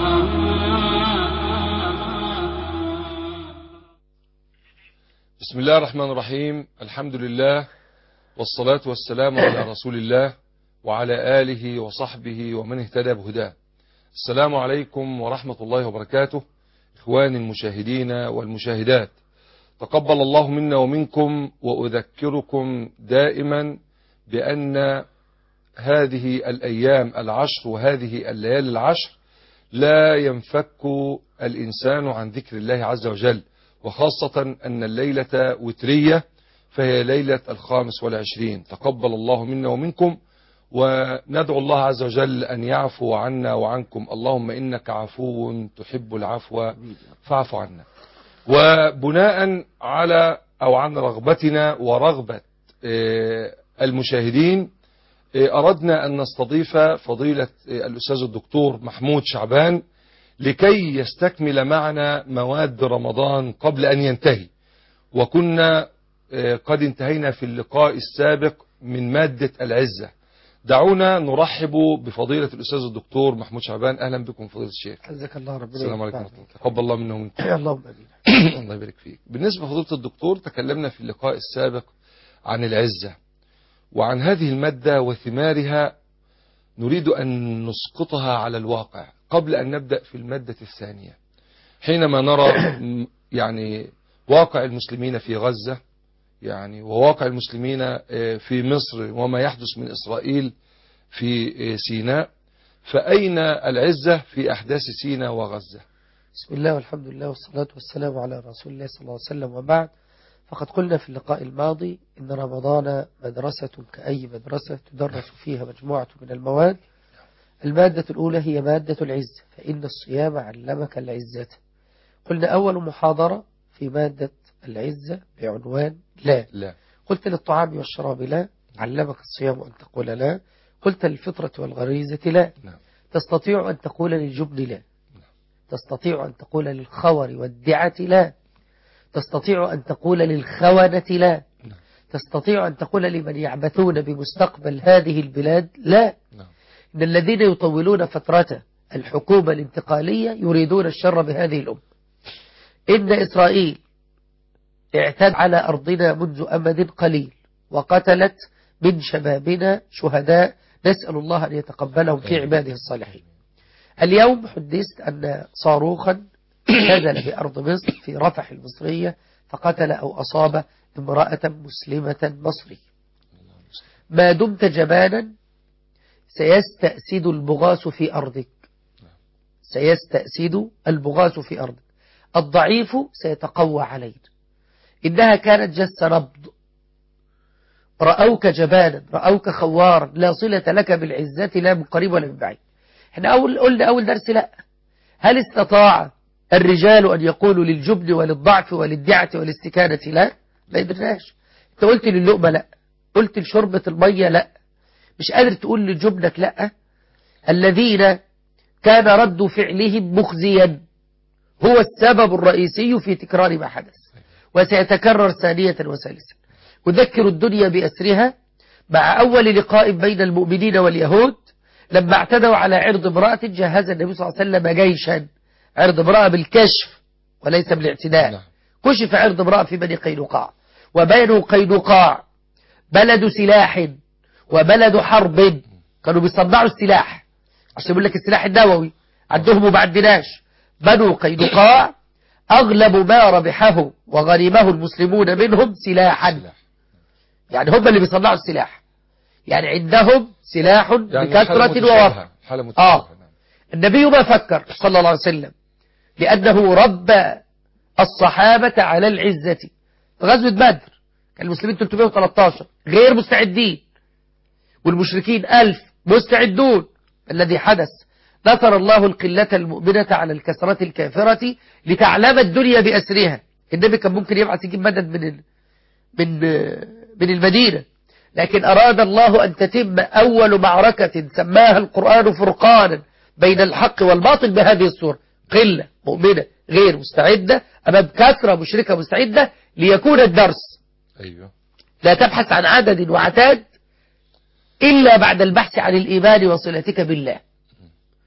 بسم الله الرحمن الرحيم الحمد لله والصلاة والسلام على رسول الله وعلى آله وصحبه ومن اهتدى بهداه السلام عليكم ورحمة الله وبركاته إخواني المشاهدين والمشاهدات تقبل الله منا ومنكم وأذكركم دائما بأن هذه الأيام العشر وهذه الليالي العشر لا ينفك الإنسان عن ذكر الله عز وجل وخاصة أن الليلة وترية فهي ليلة الخامس والعشرين تقبل الله منا ومنكم وندعو الله عز وجل أن يعفو عنا وعنكم اللهم إنك عفو تحب العفو فاعف عنا وبناء على أو عن رغبتنا ورغبة المشاهدين أردنا أن نستضيف فضيلة الأستاذ الدكتور محمود شعبان لكي يستكمل معنا مواد رمضان قبل أن ينتهي وكنا قد انتهينا في اللقاء السابق من مادة العزة دعونا نرحب بفضيلة الأستاذ الدكتور محمود شعبان أهلا بكم فضيلة الشيخ حفظك الله ربنا السلام عليكم ورحمة الله تقبل الله منا ومنكم اللهم امين الله يبارك فيك بالنسبة لفضيلة الدكتور تكلمنا في اللقاء السابق عن العزة وعن هذه المادة وثمارها نريد أن نسقطها على الواقع قبل أن نبدأ في المادة الثانية حينما نرى يعني واقع المسلمين في غزة يعني وواقع المسلمين في مصر وما يحدث من إسرائيل في سيناء فأين العزة في أحداث سيناء وغزة بسم الله والحمد لله والصلاة والسلام على رسول الله صلى الله عليه وسلم وبعد فقد قلنا في اللقاء الماضي إن رمضان مدرسة كأي مدرسة تدرس فيها مجموعة من المواد المادة الأولى هي مادة العزة فإن الصيام علمك العزة قلنا أول محاضرة في مادة العزة بعنوان لا لا قلت للطعام والشراب لا علمك الصيام أن تقول لا قلت للفطرة والغريزة لا نعم تستطيع أن تقول للجبن لا تستطيع أن تقول للخور والدعة لا تستطيع أن تقول للخونة لا نعم. تستطيع أن تقول لمن يعبثون بمستقبل هذه البلاد لا نعم إن الذين يطولون فترة الحكومة الانتقالية يريدون الشر بهذه الأمة إن إسرائيل اعتد على أرضنا منذ أمد قليل وقتلت من شبابنا شهداء نسأل الله أن يتقبلهم في عباده الصالحين اليوم حدثت أن صاروخا نزل بأرض مصر في رفح المصرية فقتل أو أصاب امرأة مسلمة مصرية ما دمت جبانا سيستأسد البغاث في أرضك سيستأسد البغاث في أرضك الضعيف سيتقوى علينا إنها كانت جس نبض رأوك جبانا رأوك خوارا لا صلة لك بالعزة لا من قريب ولا من بعيد احنا أول قلنا أول درس لا هل استطاع الرجال أن يقولوا للجبن وللضعف وللدعة والاستكانة لا ما يدرناش انت قلت للقمة لا قلت لشربة المية لا مش قادر تقول لجبنك لا الذين كان رد فعلهم مخزيا هو السبب الرئيسي في تكرار ما حدث وسيتكرر ثانية وثالثة أذكر الدنيا بأسرها مع أول لقاء بين المؤمنين واليهود لما اعتدوا على عرض امرأة جهز النبي صلى الله عليه وسلم جيشا عرض امرأة بالكشف وليس بالاعتداء نعم. كشف عرض امرأة في بني قينقاع وبنو قينقاع بلد سلاح وبلد حرب كانوا بيصنعوا السلاح عشان يقول لك السلاح النووي عندهم وما عندناش بنو قينقاع أغلب ما ربحه وغنمه المسلمون منهم سلاحا سلاح. يعني هم اللي بيصنعوا السلاح يعني عندهم سلاح يعني حالة بكثرة متشابهة. ووفر حالة متشابهة آه. نعم. النبي ما فكر صلى الله عليه وسلم لأنه ربى الصحابة على العزة في غزوة بدر كان المسلمين 313 غير مستعدين والمشركين ألف مستعدون الذي حدث نصر الله القلة المؤمنة على الكسرة الكافرة لتعلم الدنيا بأسرها النبي كان ممكن يبعث يجيب مدد من ال... من من المدينة لكن أراد الله أن تتم أول معركة سماها القرآن فرقانا بين الحق والباطل بهذه الصورة قلة مؤمنة غير مستعدة أمام كثرة مشركة مستعدة ليكون الدرس أيوه لا تبحث عن عدد وعتاد إلا بعد البحث عن الإيمان وصلتك بالله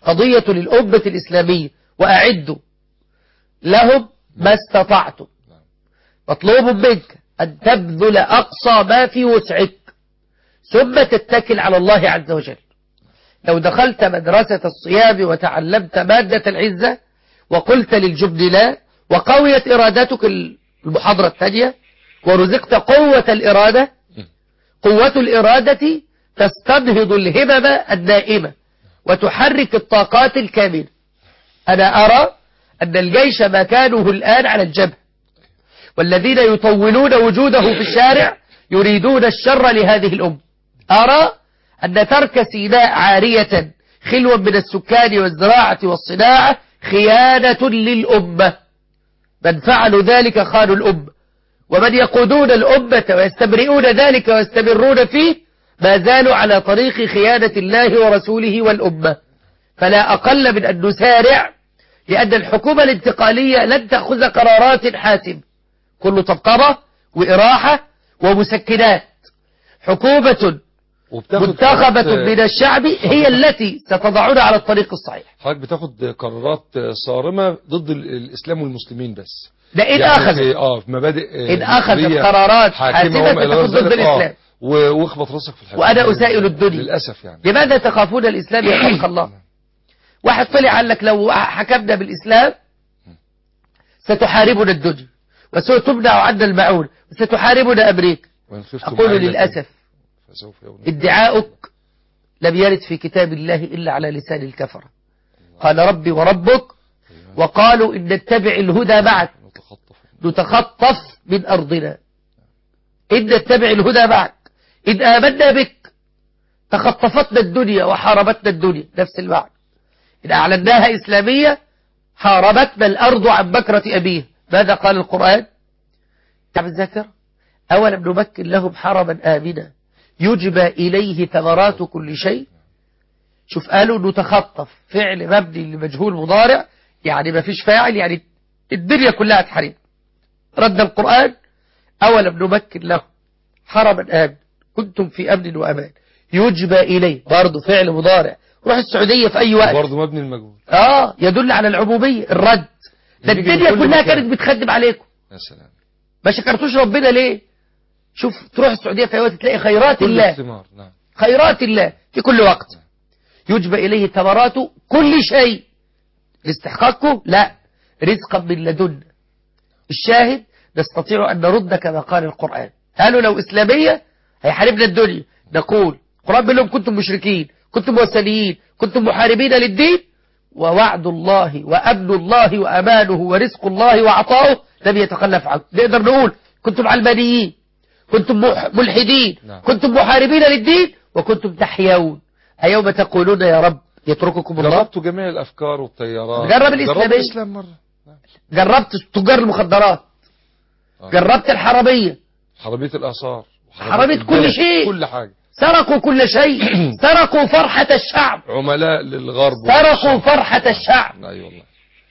قضية للأمة الإسلامية وأعدوا لهم ما استطعتم مطلوب منك أن تبذل أقصى ما في وسعك ثم تتكل على الله عز وجل لو دخلت مدرسة الصيام وتعلمت مادة العزة وقلت للجبن لا وقويت إرادتك المحاضرة الثانية ورزقت قوة الإرادة قوة الإرادة تستنهض الهمم النائمة وتحرك الطاقات الكاملة أنا أرى أن الجيش مكانه الآن على الجبهة والذين يطولون وجوده في الشارع يريدون الشر لهذه الأمة أرى أن ترك سيناء عارية خلوا من السكان والزراعة والصناعة خيانة للأمة من فعلوا ذلك خانوا الأمة ومن يقودون الأمة ويستبرئون ذلك ويستمرون فيه ما زالوا على طريق خيانة الله ورسوله والأمة فلا أقل من أن نسارع لأن الحكومة الانتقالية لن تأخذ قرارات حاسمة كل طبطبة وإراحة ومسكنات حكومة وبتاخد منتخبة قرارات- من الشعب هي التي ستضعنا على الطريق الصحيح حضرتك بتاخد قرارات صارمة ضد ال- الإسلام والمسلمين بس ده إن يعني أخذ في اه في مبادئ آه، إن أخذت مصرية قرارات حاكمة حاسمة وما إلى غير ستكون ضد ذلك. آه، الإسلام. و- واخبط راسك في الحجر وأنا أسائل الدنيا. للأسف يعني لماذا تخافون الإسلام يا خلق الله واحد طلع قال لك لو حكمنا بالإسلام ستحاربنا الدنيا وستمنع عنا المعون وستحاربنا أمريكا وإن خفتم أقول عائلة للأسف فسوف يغني ادعاؤك لم يرد في كتاب الله إلا على لسان الكفرة قال ربي وربك وقالوا إن نتبع الهدى معك نتخطف نتخطف من أرضنا إن نتبع الهدى معك إن آمنا بك تخطفتنا الدنيا وحاربتنا الدنيا نفس المعنى إن أعلناها إسلامية حاربتنا الأرض عن بكرة أبيه ماذا قال القرآن تعب الذاكرة أولم نمكن لهم حرما آمنا يجبى إليه ثمرات كل شيء شوف قالوا نتخطف فعل مبني لمجهول مضارع يعني ما فيش فاعل يعني الدنيا كلها تحريم رد القرآن أولم نمكن لهم حرما آمن كنتم في أمن وأمان يجبى إليه برضه فعل مضارع روح السعودية في أي وقت برضه مبني المجهول آه يدل على العمومية الرد ده يجي من الدنيا كل كلها مكان. كانت بتخدم عليكم يا سلام ما شكرتوش ربنا ليه شوف تروح السعودية في أي وقت تلاقي خيرات كل الله الثمار نعم خيرات الله في كل وقت يجبى إليه ثمرات كل شيء لاستحقاقه لا رزقا من لدن الشاهد نستطيع أن نرد كما قال القرآن قالوا لو إسلامية هيحاربنا الدنيا نقول القرآن بيقول لهم كنتم مشركين كنتم وثنيين كنتم محاربين للدين ووعد الله وأمن الله وأمانه ورزق الله وعطاؤه لم يتخلف عنه نقدر نقول كنتم علمانيين كنتم مح- ملحدين نعم. كنتم محاربين للدين وكنتم تحيون أيوم تقولون يا رب يترككم الله جربتوا جميع الأفكار والتيارات جرب الإسلامية. جربت الإسلام مرة نعم. جربت تجار المخدرات آه. جربت الحرامية حرامية الآثار حرامية كل البلد، شيء. كل حاجة سرقوا كل شيء سرقوا فرحة الشعب عملاء للغرب سرقوا والشرق. فرحة الشعب اي والله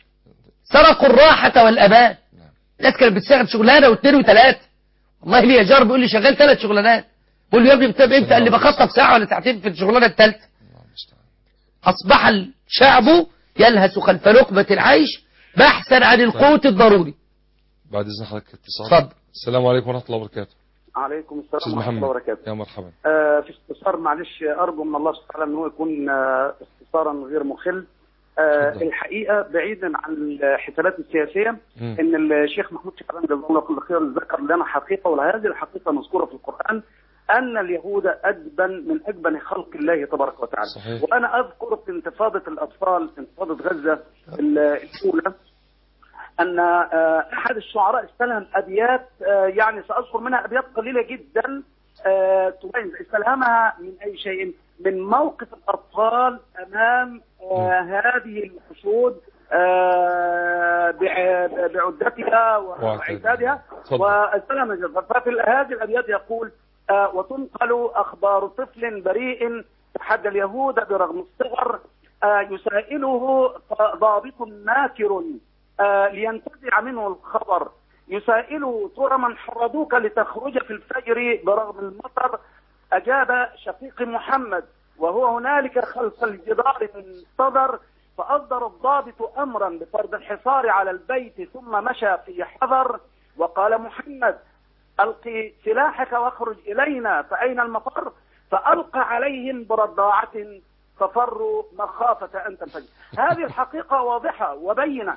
سرقوا الراحة والأمان نعم. الناس كانت بتشتغل شغلانة واثنين وثلاثة والله لي جار بيقول لي شغال ثلاث شغلانات بقول له يا ابني بتبقى امتى قال لي بخطف ساعة ولا ساعتين في الشغلانة الثالثة الله المستعان أصبح الشعب يلهث خلف لقمة العيش بحثا عن القوت الضروري بعد إذن حضرتك اتصال اتفضل. السلام عليكم ورحمة الله وبركاته عليكم أستاذ السلام ورحمة الله محمد وبركاته يا مرحبا آه في اختصار معلش أرجو من الله سبحانه وتعالى أن هو يكون آه اختصارا غير مخل آه اتفضل. الحقيقة بعيدا عن الحفلات السياسية مم. ان الشيخ محمود شعبان جزاه الله كل خير ذكر لنا حقيقة وهذه الحقيقة مذكورة في القرآن أن اليهود أدبن من أجبن خلق الله تبارك وتعالى صحيح. وأنا أذكر في انتفاضة الأطفال انتفاضة غزة ال- الأولى أن آه، أحد الشعراء استلهم أبيات آه، يعني سأذكر منها أبيات قليلة جدا آه، تبين استلهمها من أي شيء من موقف الأطفال أمام آه، هذه الحشود آه، بع- بعدتها وعتادها اتفضل. واستلم جزء. ففي هذه الأبيات يقول آه، وتنقل أخبار طفل بريء تحدى اليهود برغم الصغر آه، يسائله ضابط ماكر آه، لينتزع منه الخبر يسائله ترى من حرضوك لتخرج في الفجر برغم المطر أجاب شقيق محمد وهو هنالك خلف الجدار من صدر فأصدر الضابط أمرا بفرض الحصار على البيت ثم مشى في حذر وقال محمد ألقي سلاحك واخرج إلينا فأين المفر فألقى عليهم برضاعة ففروا مخافة أن تنفجر هذه الحقيقة واضحة وبينة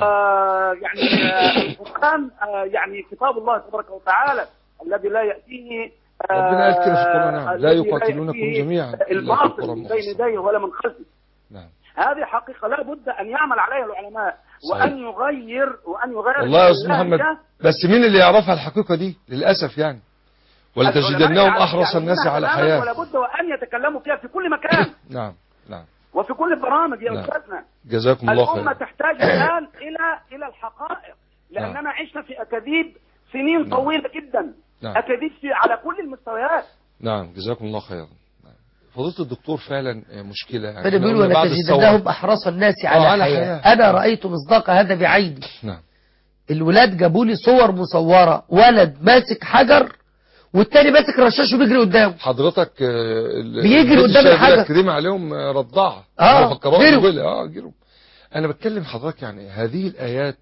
ويعني آه، القرآن آه، يعني كتاب الله تبارك وتعالى الذي لا يأتيه آه، ربنا قال كده في القرآن، نعم. لا الذي يقاتلونكم يأتيه جميعا إلا في الباطل القرى من بين المحصنة. يديه ولا من خلفه نعم هذه حقيقة لا بد أن يعمل عليها العلماء صحيح. وأن يغير وأن يغير والله يا أستاذ اللهجة. محمد بس مين اللي يعرفها الحقيقة دي للأسف يعني ولتجدنهم العلماء أحرص يعني الناس على تماماً حياة ولا بد وأن يتكلموا فيها في كل مكان نعم نعم وفي كل البرامج يا نعم. أستاذنا جزاكم الله الأمة خير تحتاج الآن إلى إلى الحقائق لأننا عشنا في أكاذيب سنين نعم. طويلة جدا نعم. أكاذيب في على كل المستويات نعم جزاكم الله خيرا نعم. فضيلة الدكتور فعلا مشكلة يعني فأنا إحنا بيقول قلنا بعد ولتجدنهم الثورة أحرص الناس آه، على, على حياة. حياة. أنا آه. رأيت مصداق هذا بعيني نعم الولاد جابوا لي صور مصورة ولد ماسك حجر والتاني ماسك رشاش وبيجري قدامه حضرتك آه، ال- بيجري البيت قدام الشاهد الحاجة. يقول لك كريم عليهم آه، رضاعة آه، مفكرات جروا. وبلا، اه جروا انا بتكلم حضرتك يعني هذه الايات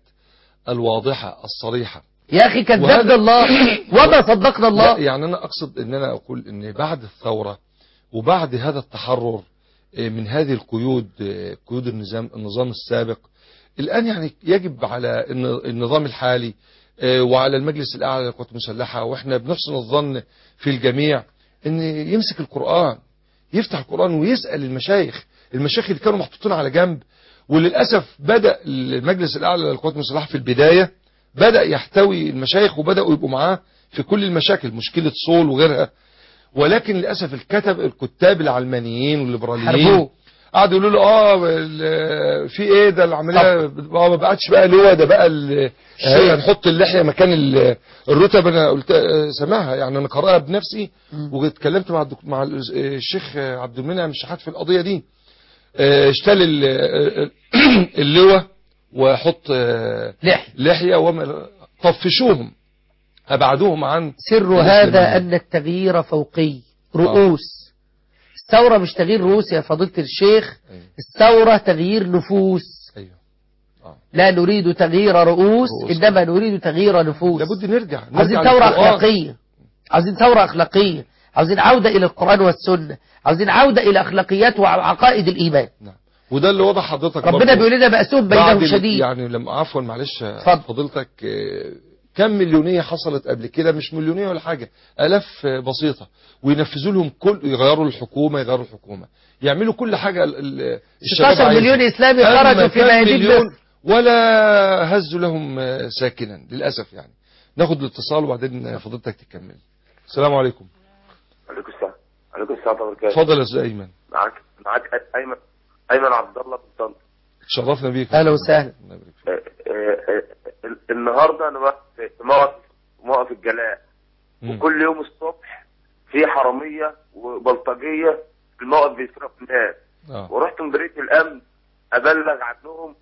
الواضحة الصريحة يا أخي كذبنا وهذا- الله وما صدقنا لا الله يعني انا اقصد ان انا اقول ان بعد الثورة وبعد هذا التحرر آه، من هذه القيود آه، قيود النظام النظام السابق الان يعني يجب على الن- النظام الحالي آه، وعلى المجلس الاعلى للقوات المسلحة واحنا بنحسن الظن في الجميع ان يمسك القرآن يفتح القرآن ويسأل المشايخ المشايخ اللي كانوا محطوطين على جنب وللأسف بدأ المجلس الأعلى للقوات المسلحة في البداية بدأ يحتوي المشايخ وبدأوا يبقوا معاه في كل المشاكل مشكلة صول وغيرها ولكن للأسف الكتب الكتاب العلمانيين والليبراليين حربوه قعدوا يقولوا له اه ال- في ايه ده العمليه اه ما بقتش بقى لواء ده بقى ال- آه، هنحط اللحيه مكان ال- الرتب انا قلت آه، سامعها يعني انا قراها بنفسي واتكلمت مع الدك- مع ال- الشيخ عبد المنعم الشحات في القضيه دي آه، اشتل ال- آه، اللواء وحط آه، لحية لحيه وما طفشوهم ابعدوهم عن سر المسلمين. هذا أن التغيير فوقي رؤوس الثورة مش تغيير رؤوس يا فضيلة الشيخ أيوه. الثورة تغيير نفوس ايوه اه لا نريد تغيير رؤوس رؤوس. إنما نريد تغيير نفوس لابد نرجع عاوزين نرجع ثورة للقرآن. أخلاقية عاوزين ثورة أخلاقية عاوزين عودة إلى القرآن والسنة عاوزين عودة إلى أخلاقيات وعقائد الإيمان نعم وده اللي وضح حضرتك ربنا برضو بيقول لنا بأسهم بعد بينهم ال- شديد يعني لما عفوا معلش اتفضل. فضيلتك آه، كم مليونية حصلت قبل كده مش مليونية ولا حاجة ألاف آه، بسيطة وينفذوا لهم كل يغيروا الحكومة يغيروا الحكومة يعملوا كل حاجة ال- ال- الشباب 16 مليون عايزها. إسلامي أما خرجوا في كم ميادين مليون مصر ولا هزوا لهم آه، ساكنا للأسف يعني ناخد الاتصال وبعدين آه، فضيلتك تكمل السلام عليكم عليكم السلام عليكم السلام ورحمه الله وبركاته اتفضل يا استاذ ايمن معاك معاك ايمن ايمن عبد الله بن طنطا تشرفنا بيك أهلا وسهلا. الله يبارك فيك. آه، آه، آه، النهارده انا واقف في موقف موقف الجلاء مم. وكل يوم الصبح في حراميه وبلطجيه في الموقف بيسرقوا الناس اه ورحت مديريه الامن ابلغ عنهم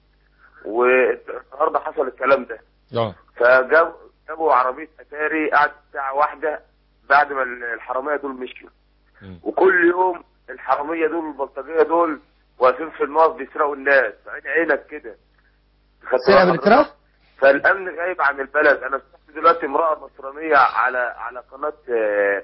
والنهارده حصل الكلام ده اه فجابوا جابوا عربيه اتاري قعدت ساعه واحده بعد ما الحراميه دول مشيوا مم. وكل يوم الحراميه دول والبلطجيه دول واقفين في الموقف بيسرقوا الناس عين عينك كده خدت سرقة بالك بالإكراه حضرتك؟ فالامن غايب عن البلد انا شفت دلوقتي امراه نصرانيه على على قناه آه،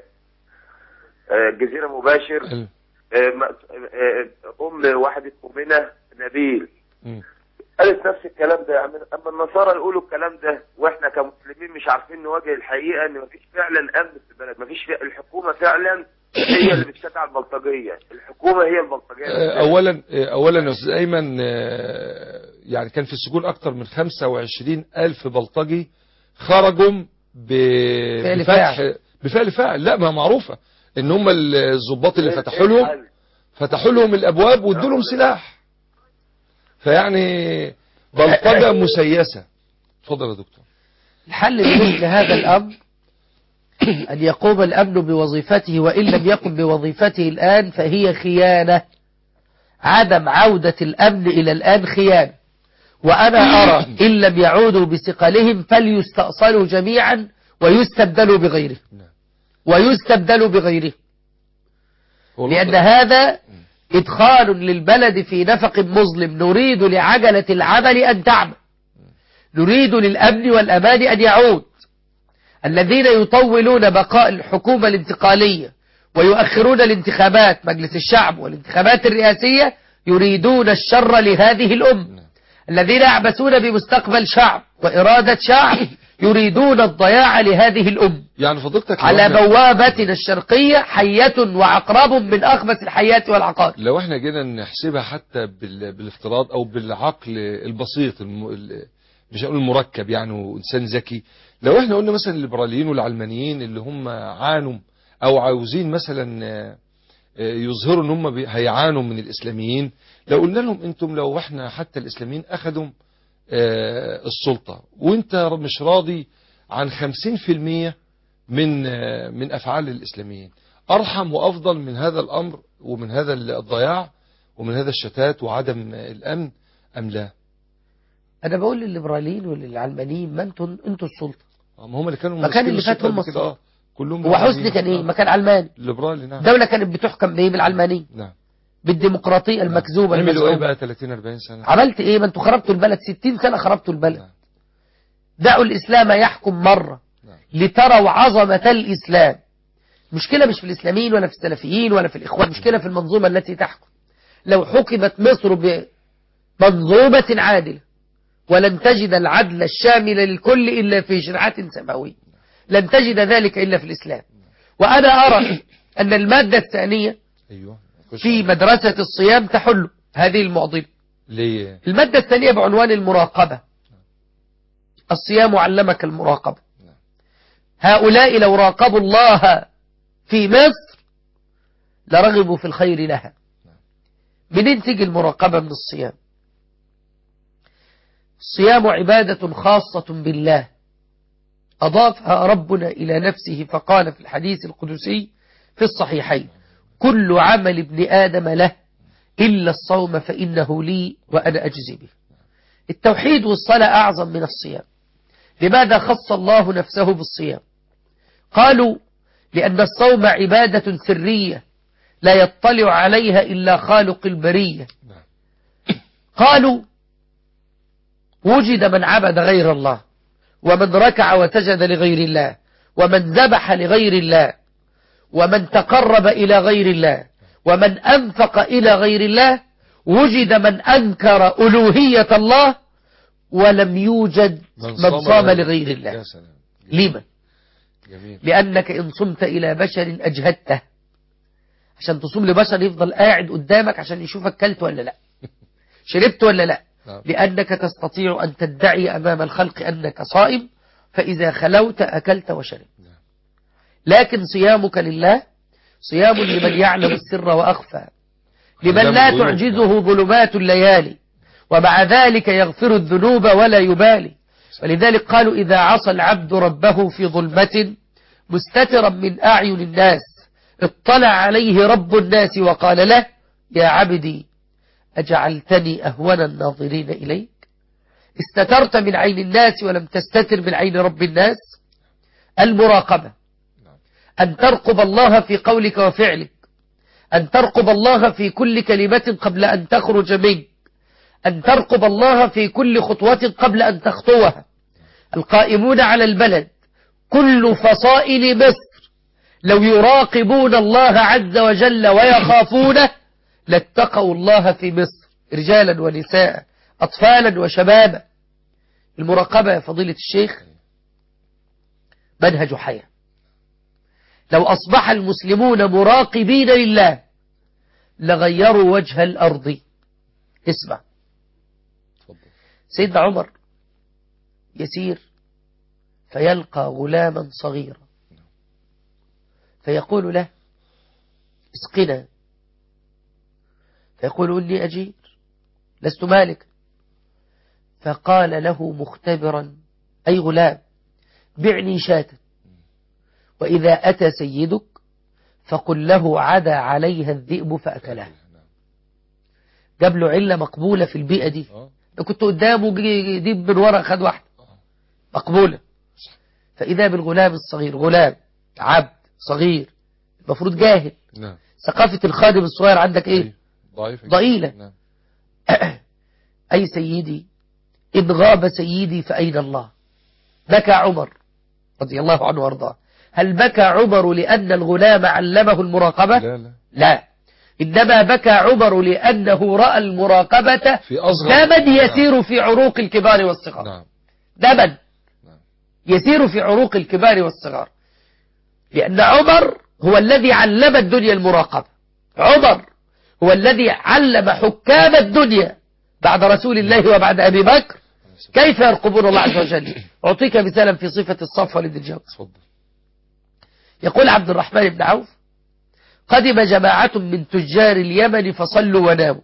آه، الجزيره مباشر حلو. آه، م- آه، ام واحد اسمه منى نبيل مم. قالت نفس الكلام ده يعني اما النصارى يقولوا الكلام ده واحنا كمسلمين مش عارفين نواجه الحقيقه ان مفيش فعلا امن في البلد مفيش فع- الحكومه فعلا هي اللي بتشجع البلطجيه الحكومه هي البلطجيه آه، اولا آه، اولا يا استاذ ايمن آه، يعني كان في السجون اكتر من 25 الف بلطجي خرجوا ب- فعل بفتح فاعل. بفعل فاعل لا ما معروفه ان هم الضباط اللي إيه- فتحوا إيه لهم الحل؟ فتحوا لهم الابواب وادوا لهم سلاح فيعني بلطجه مسيسه اتفضل يا دكتور الحل لمثل هذا الأمر أن يقوم الأمن بوظيفته وإن لم يقم بوظيفته الآن فهي خيانة عدم عودة الأمن إلى الآن خيانة وأنا أرى إن لم يعودوا بثقلهم فليستأصلوا جميعا ويستبدلوا بغيره نعم. ويستبدلوا بغيره هو لأن النقطة- هذا إدخال للبلد في نفق مظلم نريد لعجلة العمل أن تعمل نريد للأمن والأمان أن يعود الذين يطولون بقاء الحكومة الانتقالية ويؤخرون الانتخابات مجلس الشعب والانتخابات الرئاسية يريدون الشر لهذه الأمة الذين يعبثون بمستقبل شعب وإرادة شعب يريدون الضياع لهذه الأمة يعني فضيلتك لو على احنا- بوابتنا الشرقية حية وعقرب من أخبث الحيات والعقارب لو احنا جينا نحسبها حتى بال... بالافتراض او بالعقل البسيط الم... ال... مش هقول المركب يعني وانسان ذكي لو احنا قلنا مثلا الليبراليين والعلمانيين اللي هم عانوا او عاوزين مثلا آه، آه، يظهروا ان هم بي- هيعانوا من الاسلاميين لو قلنا لهم انتم لو احنا حتى الاسلاميين اخذوا آه، السلطة وانت مش راضي عن 50% من آه، من افعال الاسلاميين ارحم وافضل من هذا الامر ومن هذا الضياع ومن هذا الشتات وعدم الامن ام لا أنا بقول للليبراليين وللعلمانيين ما أنتم أنتم السلطة ما هم اللي كانوا ما كان ماسكين اللي فات السلطة هم قبل كده، السلطة. آه. كلهم هو حسني ليبراليين. كان إيه آه. ما كان علماني ليبرالي نعم الدولة كانت بتحكم بإيه بالعلمانية نعم بالديمقراطية المكذوبة عملوا ايه المزعومة بقى 30 40 سنة عملت إيه ما أنتوا خربتوا البلد 60 سنة خربتوا البلد نعم. دعوا الإسلام يحكم مرة نعم. لتروا عظمة الإسلام مشكلة مش في الإسلاميين ولا في السلفيين ولا في الإخوان مشكلة في المنظومة التي تحكم لو حكمت مصر بمنظومة عادلة ولن تجد العدل الشامل للكل إلا في شرعة سماوية لن تجد ذلك إلا في الإسلام وأنا أرى أن المادة الثانية ايوه خش في على- مدرسة الصيام تحل هذه المعضلة ليه المادة الثانية بعنوان المراقبة الصيام علمك المراقبة هؤلاء لو راقبوا الله في مصر لرغبوا في الخير لها منين تيجي المراقبة من الصيام الصيام عبادة خاصة بالله أضافها ربنا إلى نفسه فقال في الحديث القدسي في الصحيحين كل عمل ابن آدم له إلا الصوم فإنه لي وأنا أجزي به التوحيد والصلاة أعظم من الصيام لماذا خص الله نفسه بالصيام قالوا لأن الصوم عبادة سرية لا يطلع عليها إلا خالق البرية نعم. قالوا وجد من عبد غير الله ومن ركع وسجد لغير الله ومن ذبح لغير الله ومن تقرب إلى غير الله ومن أنفق إلى غير الله وجد من أنكر ألوهية الله ولم يوجد من صام لغير الله يا سلام جميل. لما؟ جميل لأنك إن صمت إلى بشر أجهدته عشان تصوم لبشر يفضل قاعد قدامك عشان يشوفك كلت ولا لا شربت ولا لا نعم. لأنك تستطيع أن تدعي أمام الخلق أنك صائم فإذا خلوت أكلت وشربت لكن صيامك لله صيام لمن يعلم السر وأخفى لمن لا الغيوب. تعجزه ظلمات الليالي ومع ذلك يغفر الذنوب ولا يبالي ولذلك قالوا إذا عصى العبد ربه في ظلمة مستترا من أعين الناس اطلع عليه رب الناس وقال له يا عبدي أجعلتني أهون الناظرين إليك استترت من عين الناس ولم تستتر من عين رب الناس المراقبة أن ترقب الله في قولك وفعلك أن ترقب الله في كل كلمة قبل أن تخرج منك أن ترقب الله في كل خطوة قبل أن تخطوها القائمون على البلد كل فصائل مصر لو يراقبون الله عز وجل ويخافونه لاتقوا الله في مصر رجالا ونساء أطفالا وشبابا المراقبة يا فضيلة الشيخ منهج حياة لو أصبح المسلمون مراقبين لله لغيروا وجه الأرض اسمع اتفضل. سيدنا عمر يسير فيلقى غلاما صغيرا فيقول له اسقنا فيقول إني أجير لست مالك فقال له مختبرا أي غلام بعني شاة وإذا أتى سيدك فقل له عدا عليها الذئب فأكلها جاب له علة مقبولة في البيئة دي اه لو كنت قدامه جه ديب من ورا خد واحدة مقبولة فإذا بالغلام الصغير غلام عبد صغير المفروض جاهل نعم ثقافة الخادم الصغير عندك ايه أيوة. ضعيفة ضئيلة. نعم أي سيدي إن غاب سيدي فأين الله بكى عمر رضي الله عنه وارضاه هل بكى عمر لأن الغلام علمه المراقبة لا لا لا إنما بكى عمر لأنه رأى المراقبة في أصغر دما يسير في عروق الكبار والصغار نعم دما نعم. يسير في عروق الكبار والصغار لأن عمر هو الذي علم الدنيا المراقبة عمر هو الذي علم حكام الدنيا بعد رسول الله وبعد أبي بكر كيف يرقبون الله عز وجل أعطيك مثالا في صفة الصفوة لابن الجوز اتفضل يقول عبد الرحمن بن عوف قدم جماعة من تجار اليمن فصلوا وناموا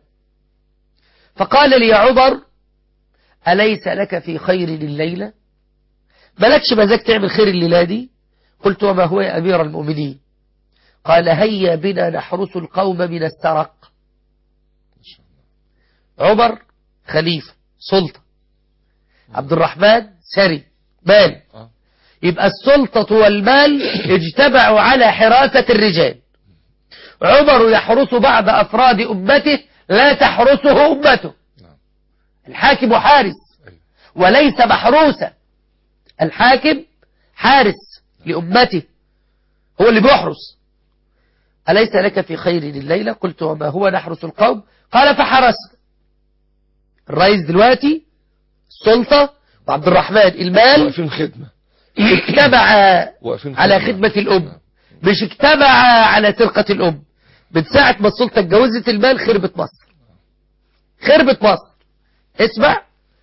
فقال لي عمر أليس لك في خير الليلة ملكش مزاج تعمل خير الليلة دي قلت وما هو يا أمير المؤمنين قال هيا بنا نحرس القوم من السرق إن شاء الله عمر خليفة سلطة عبد الرحمن سري مال آه. يبقى السلطة والمال اجتمعوا على حراسة الرجال عمر يحرس بعض أفراد أمته لا تحرسه أمته نعم الحاكم حارس أيوة. وليس محروسا الحاكم حارس لأمته هو اللي بيحرس أليس لك في خير الليلة قلت وما هو نحرس القوم قال فحرسنا الرئيس دلوقتي السلطة وعبد الرحمن المال واقفين خدمة اجتمع واقفين على خدمة الأم نعم. مش اجتمع على سرقة الأم من ساعة ما السلطة اتجوزت المال خربت مصر خربت مصر اسمع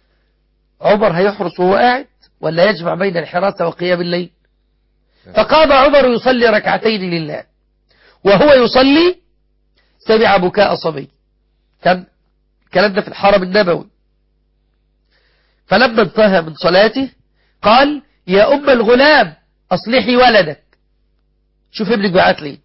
عمر هيحرس وهو قاعد ولا يجمع بين الحراسة وقيام الليل فقام عمر يصلي ركعتين لله وهو يصلي سمع بكاء صبي كان الكلام ده في الحرم النبوي فلما انتهى من صلاته قال يا أم الغلام أصلحي ولدك شوف ابنك بعت لي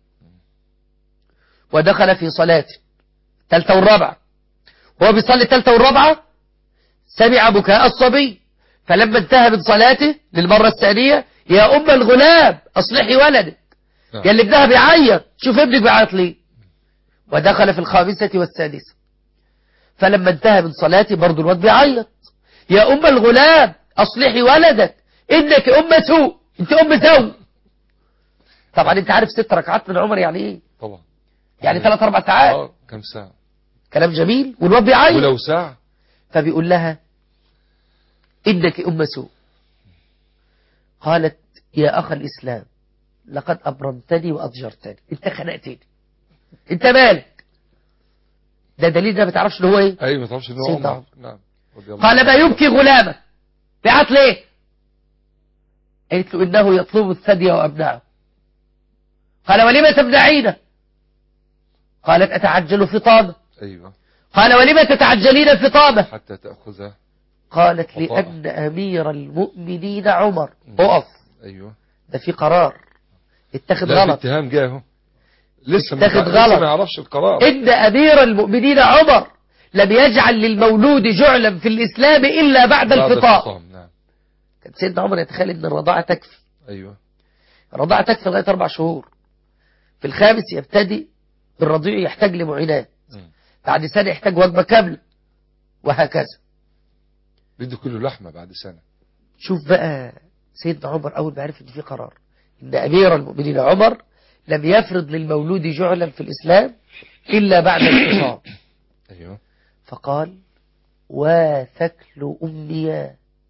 ودخل في صلاته الثالثة والرابعة وهو بيصلي الثالثة والرابعة سمع بكاء الصبي فلما انتهى من صلاته للمرة الثانية يا أم الغلام أصلحي ولدك نعم. يا اللي ابنها بيعيط شوف ابنك بعت لي ودخل في الخامسة والسادسة فلما انتهى من صلاته برضو الواد بيعيط يا أم الغلام أصلحي ولدك إنك أم سوء أنت أم سوء طبعا أنت عارف ست ركعات من عمر يعني إيه طبعا يعني ثلاث أربع ساعات اه كم ساعة كلام جميل والواد بيعيط ولو ساعة فبيقول لها إنك أم سوء قالت يا أخ الإسلام لقد أبرمتني وأضجرتني أنت خنقتني أنت مالك ده دليل ده ما تعرفش اللي هو إيه ايوه ما تعرفش ان هو سيدنا عمر عمر. نعم رضي الله قال ما عنه. يبكي غلامك بعت ليه قالت له إنه يطلب الثدي وأبنعه قال ولم تمنعينه قالت أتعجل فطامة ايوه قال ولم تتعجلين الفطامة حتى تأخذ قالت وطاعة. لأن أمير المؤمنين عمر اقف ايوه ده في قرار اتخذ لا في غلط اتهام جاهه لسه ما اتخذ لسه غلط. ما يعرفش القرار إن أمير المؤمنين عمر لم يجعل للمولود جعلا في الإسلام إلا بعد بعد الفطام الفطام نعم كان سيدنا عمر يتخيل أن الرضاعة تكفي ايوه الرضاعة تكفي لغاية أربع شهور في الخامس يبتدي الرضيع يحتاج لمعينات مم. بعد سنة يحتاج وجبة كاملة وهكذا بده كله لحمة بعد سنة شوف بقى سيدنا عمر أول ما عرف إن في قرار إن أمير المؤمنين عمر لم يفرض للمولود جعلا في الإسلام إلا بعد الفطام ايوه فقال وثكل أمي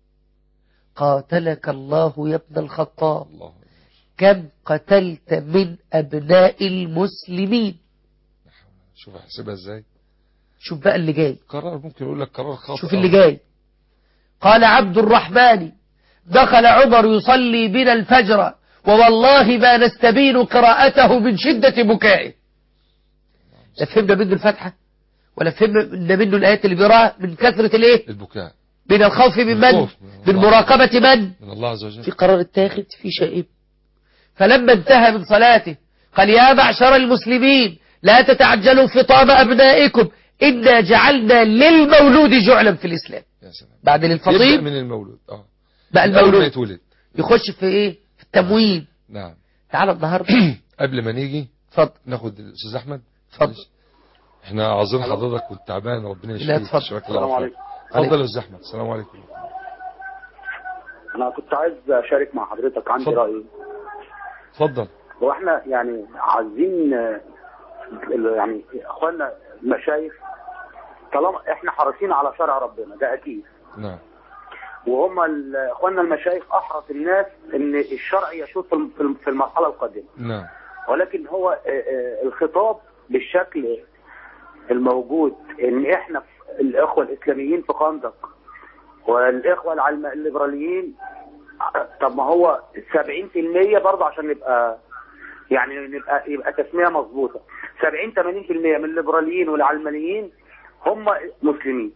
قاتلك الله يا ابن الخطاب الله كم قتلت من أبناء المسلمين شوف احسبها ازاي شوف بقى اللي جاي قرار ممكن يقول لك قرار خاطئ شوف اللي جاي قال عبد الرحمن دخل عمر يصلي بنا الفجر ووالله ما نستبين قراءته من شدة بكائه لا فهمنا منه الفتحة ولا فهمنا منه الآيات اللي بيراها من كثرة الايه البكاء من الخوف من من الخوف من مراقبة من من الله عز وجل في قرار اتاخد في شائب فلما انتهى من صلاته قال يا معشر المسلمين لا تتعجلوا فطام أبنائكم إنا جعلنا للمولود جعلا في الإسلام يا سلام بعد يبدأ للفضيل من المولود اه بقى من أول ما المولود يتولد يخش في إيه في التموين نعم تعال النهاردة قبل ما نيجي اتفضل ناخد الاستاذ احمد اتفضل. معلش. احنا عاذرين حضرتك كنت تعبان ربنا لا، يشفيك اتفضل. يشفيك السلام الله عليكم. اتفضل يا استاذ احمد السلام عليكم انا كنت عايز اشارك مع حضرتك عندي اتفضل. راي اتفضل هو احنا يعني عايزين آه، يعني اخواننا المشايخ طالما احنا حريصين على شرع ربنا ده اكيد نعم وهم ال- اخواننا المشايخ احرص الناس ان الشرع يشوط في الم- في الم- في المرحله القادمه نعم ولكن هو آه، آه، الخطاب بالشكل الموجود ان احنا في- الاخوه الاسلاميين في خندق والاخوه العلم الليبراليين آه، طب ما هو 70% برضه عشان نبقى يعني نبقى يبقى تسميه مظبوطه 70 80% من الليبراليين والعلمانيين هم مسلمين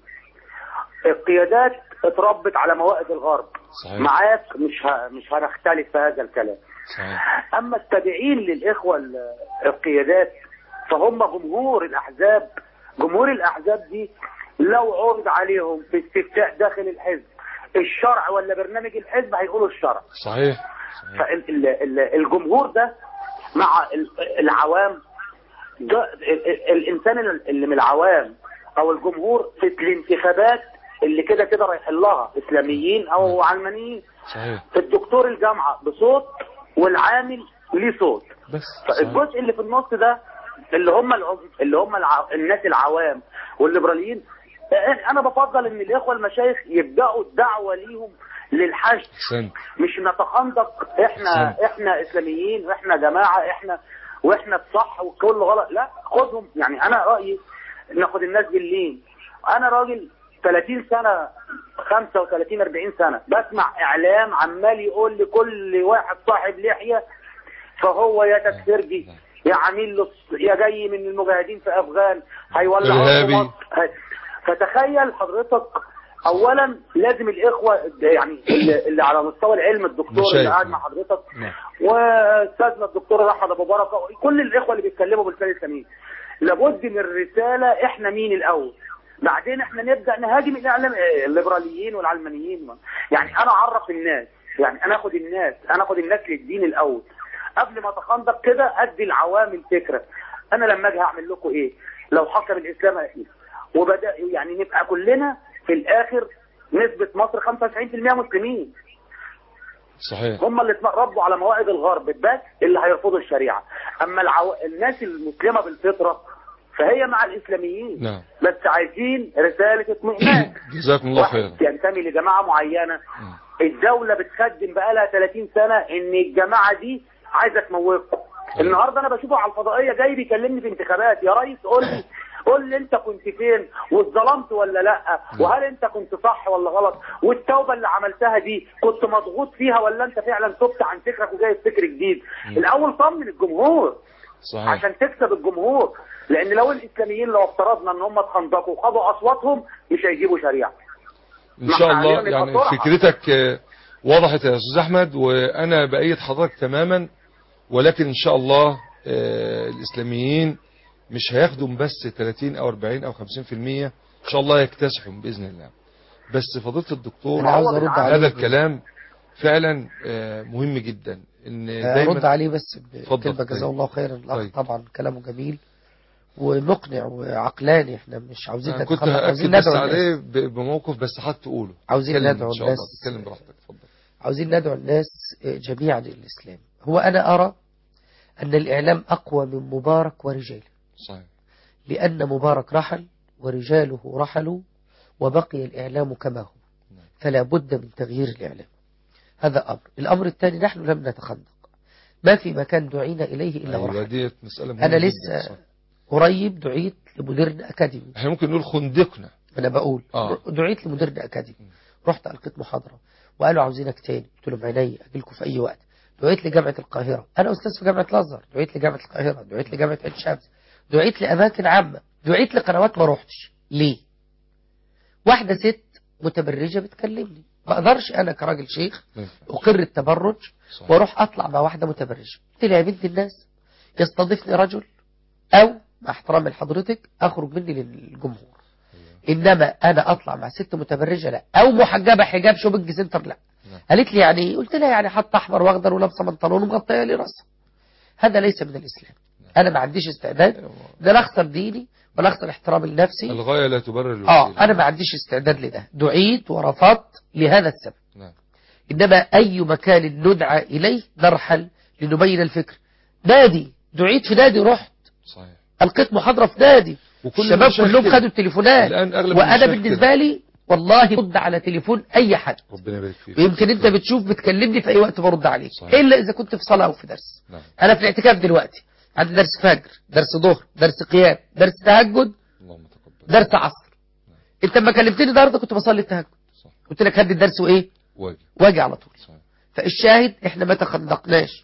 القيادات اتربت على موائد الغرب صحيح معاك مش ه... مش هنختلف في هذا الكلام صحيح اما التابعين للاخوه ال- القيادات فهم جمهور الاحزاب جمهور الاحزاب دي لو عرض عليهم في استفتاء داخل الحزب الشرع ولا برنامج الحزب هيقولوا الشرع صحيح صحيح فالجمهور ده مع ال- العوام ده ال- ال- الانسان اللي من العوام او الجمهور في الانتخابات اللي كده كده رايح لها اسلاميين او علمانيين صحيح الدكتور الجامعه بصوت والعامل ليه صوت بس صحيح. فالجزء اللي في النص ده اللي هم العم- اللي هم الع... الناس العوام والليبراليين انا بفضل ان الاخوه المشايخ يبداوا الدعوه ليهم للحشد احسنت مش نتخندق احنا أحسنت. احنا اسلاميين واحنا جماعه احنا واحنا الصح والكل غلط لا خدهم يعني انا رايي ناخد الناس باللين انا راجل 30 سنه 35 40 سنه بسمع اعلام عمال يقول لكل واحد صاحب لحيه فهو يا تكفيرجي يا عميل لص- يا جاي من المجاهدين في افغان هيولع إرهابي. مصر. هي- فتخيل حضرتك اولا لازم الاخوه يعني اللي اللي على مستوى العلم الدكتور اللي مشايخ. قاعد مع حضرتك نعم. واستاذنا الدكتور رحمه ابو بركه كل الاخوه اللي بيتكلموا بالكلام السمين لابد من الرساله احنا مين الاول بعدين احنا نبدا نهاجم الاعلام آه، الليبراليين والعلمانيين يعني انا اعرف الناس يعني انا اخد الناس انا اخد الناس للدين الاول قبل ما اتخندق كده ادي العوام الفكره انا لما اجي هعمل لكم ايه لو حكم الاسلام ايه وبدا يعني نبقى كلنا في الاخر نسبه مصر 95% مسلمين صحيح هم اللي اتربوا على موائد الغرب بس اللي هيرفضوا الشريعه اما العو... الناس المسلمه بالفطره فهي مع الاسلاميين نعم. بس عايزين رساله اطمئنان جزاكم الله واحد خيرا ينتمي لجماعه معينه مم. الدوله بتخدم بقالها 30 سنه ان الجماعه دي عايزه تموتكم النهارده انا بشوفه على الفضائيه جاي بيكلمني في انتخابات يا ريس قول لي قول لي انت كنت فين واتظلمت ولا لا وهل انت كنت صح ولا غلط والتوبه اللي عملتها دي كنت مضغوط فيها ولا انت فعلا تبت عن فكرك وجاي فكر جديد الاول طمن الجمهور صحيح عشان تكسب الجمهور لان لو الاسلاميين لو افترضنا ان هم اتخندقوا وخدوا اصواتهم مش هيجيبوا شريعه ان ما شاء احنا الله علينا يعني نبقى بسرعة. فكرتك آه، وضحت يا استاذ احمد وانا بايد حضرتك تماما ولكن ان شاء الله آه، الاسلاميين مش هياخدوا بس 30 او 40 او 50% ان شاء الله يكتسحوا باذن الله بس فضيله الدكتور انا عاوز ارد عليه هذا الكلام فعلا آه، مهم جدا ان ارد دايما عليه بس اتفضل. بكلمه جزاه طيب. الله خيرا الاخ طيب. طبعا كلامه جميل ومقنع وعقلاني احنا مش عاوزين انا كنت نتخلى عاوزين هاكد بس ندعو عليه الناس ب- بموقف بس حضرتك تقوله عاوزين اتكلم ندعو ان شاء الله الناس اتكلم براحتك اتفضل عاوزين ندعو الناس جميعا للإسلام هو أنا أرى أن الإعلام أقوى من مبارك ورجاله صحيح لأن مبارك رحل ورجاله رحلوا وبقي الإعلام كما هو فلا بد من تغيير الإعلام هذا أمر الأمر الثاني نحن لم نتخندق ما في مكان دعينا إليه إلا ايوه ورحل ديت مساله مهمه أنا جداً. لسه صح. قريب دعيت لمديرنا أكاديمي احنا ممكن نقول خندقنا أنا بقول آه. دعيت لمديرنا أكاديمي رحت ألقيت محاضرة وقالوا عاوزينك تاني قلت لهم عينيا أجيلكم في أي وقت دعيت لجامعة القاهرة أنا أستاذ في جامعة الأزهر دعيت لجامعة القاهرة دعيت لجامعة عين شمس دعيت لأماكن عامة دعيت لقنوات ما روحتش ليه واحدة ست متبرجة بتكلمني ما أقدرش أنا كراجل شيخ ما ينفعش. أقر التبرج صحيح. واروح أطلع مع واحدة متبرجة قلت لها يا بنت الناس يستضيفني رجل أو مع احترامي لحضرتك أخرج مني للجمهور إنما أنا أطلع مع ست متبرجة لا أو محجبة حجاب شوبنج سنتر لا نعم. قالت لي يعني إيه؟ قلت لها يعني حاطه أحمر وأخضر ولابسة بنطلون ومغطية لي راسها هذا ليس من الإسلام انا ما عنديش استعداد ده لا اخسر ديني ولا اخسر احترامي لنفسي الغاية لا تبرر اه الوسيلة انا ما عنديش استعداد لده دعيت ورفضت لهذا السبب نعم انما اي مكان ندعى اليه نرحل لنبين الفكر نادي دعيت في نادي رحت صحيح القيت محاضرة في نادي وكل الشباب المشايخ كلهم كده. خدوا التليفونات الآن أغلب وانا المشايخ بالنسبة كده. لي والله رد على تليفون اي حد ربنا يبارك فيك ويمكن انت بتشوف بتكلمني في اي وقت برد عليك صحيح. الا اذا كنت في صلاة او في درس نعم انا في الاعتكاف دلوقتي عندي درس فجر درس ظهر درس قيام درس تهجد اللهم تقبل درس عصر انت لما كلمتني النهارده كنت بصلي التهجد صح قلت لك هدي الدرس وايه واجب واجي على طول صحيح فالشاهد احنا ما تخندقناش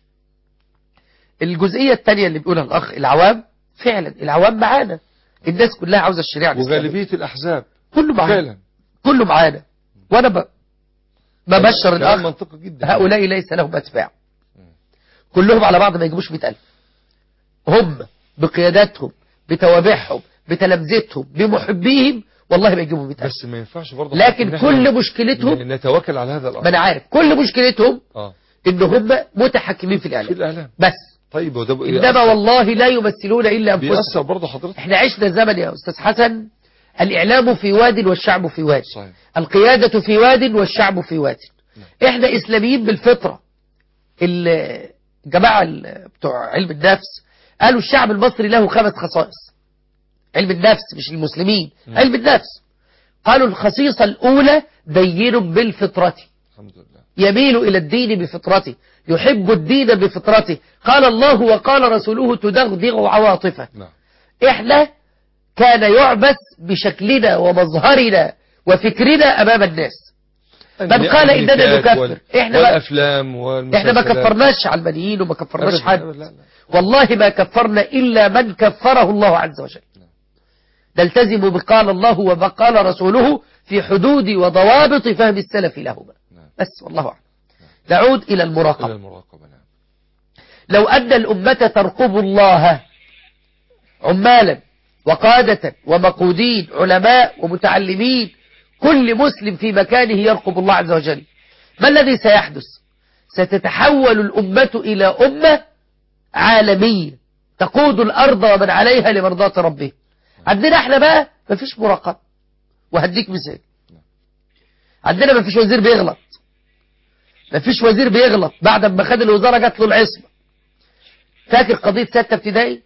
الجزئية الثانية اللي بيقولها الأخ العوام فعلا العوام معانا الناس كلها عاوزة الشريعة الإسلامية. وغالبية الأحزاب كله معانا فعلا كله معانا وأنا ب... ببشر كلام الأخ منطقي جدا هؤلاء ليس لهم أتباع كلهم على بعض ما يجيبوش 100000 هم بقياداتهم بتوابعهم بتلامذتهم بمحبيهم والله ما يجيبوا 100000 بس ما ينفعش برضه لكن إن إحنا كل مشكلتهم نتوكل على هذا ما الأمر أنا عارف كل مشكلتهم اه إن هم متحكمين في في الإعلام الإعلام بس طيب وده بقى إنما يأثر- والله لا يمثلون إلا أنفسهم بيأثر برضه حضرتك احنا عشنا زمن يا أستاذ حسن الإعلام في واد والشعب في واد صحيح القيادة في واد والشعب في واد احنا إسلاميين بالفطرة ال- الجماعة ال- بتوع علم النفس قالوا الشعب المصري له خمس خصائص علم النفس مش المسلمين مم. علم النفس قالوا الخصيصة الأولى دين بالفطرة الحمد لله يميل إلى الدين بفطرته يحب الدين بفطرته قال الله وقال رسوله تدغدغ عواطفه نعم احنا كان يعبث بشكلنا ومظهرنا وفكرنا امام الناس من قال إننا الأمريكات نكفر. وال- إحنا ما- والأفلام والمسلسلات احنا ما كفرناش علمانيين وما كفرناش أبداً، حد أبداً، لا لا والله ما كفرنا إلا من كفره الله عز وجل نلتزم بقال الله وبقال رسوله في حدود وضوابط فهم السلف لهما نعم. بس والله أعلم نعود إلى إلى المراقبة المراقبة نعم لو أن الأمة ترقب الله عمالا وقادة ومقودين علماء ومتعلمين كل مسلم في مكانه يرقب الله عز وجل ما الذي سيحدث ستتحول الأمة إلى أمة عالمية تقود الأرض ومن عليها لمرضاة ربه عندنا احنا بقى مفيش مراقبة وهديك مثال عندنا مفيش وزير بيغلط مفيش وزير بيغلط بعد ما خد الوزارة جات له العصمة فاكر قضية ستة ابتدائي